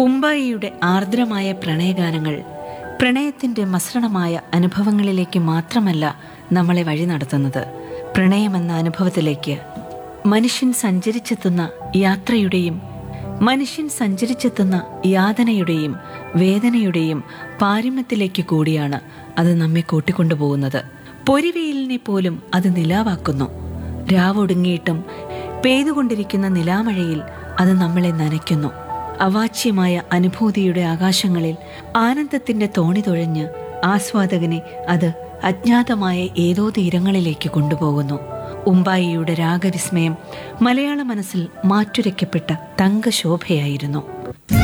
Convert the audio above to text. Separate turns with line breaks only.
ഉമ്പായിയുടെ ആർദ്രമായ പ്രണയഗാനങ്ങൾ പ്രണയത്തിന്റെ മസൃണമായ അനുഭവങ്ങളിലേക്ക് മാത്രമല്ല നമ്മളെ വഴി നടത്തുന്നത് പ്രണയമെന്ന അനുഭവത്തിലേക്ക് മനുഷ്യൻ സഞ്ചരിച്ചെത്തുന്ന യാത്രയുടെയും മനുഷ്യൻ സഞ്ചരിച്ചെത്തുന്ന യാതനയുടെയും വേദനയുടെയും പാരമ്യത്തിലേക്ക് കൂടിയാണ് അത് നമ്മെ കൂട്ടിക്കൊണ്ടുപോകുന്നത് പൊരിവെയിലിനെ പോലും അത് നിലാവാക്കുന്നു രാവൊടുങ്ങിയിട്ടും പെയ്തുകൊണ്ടിരിക്കുന്ന നിലാമഴയിൽ അത് നമ്മളെ നനയ്ക്കുന്നു അവാച്യമായ അനുഭൂതിയുടെ ആകാശങ്ങളിൽ ആനന്ദത്തിന്റെ തോണി തുഴഞ്ഞ് ആസ്വാദകനെ അത് അജ്ഞാതമായ ഏതോ തീരങ്ങളിലേക്ക് കൊണ്ടുപോകുന്നു ഉമ്പായിയുടെ രാഗവിസ്മയം മലയാള മനസ്സിൽ മാറ്റുരയ്ക്കപ്പെട്ട തങ്കശോഭയായിരുന്നു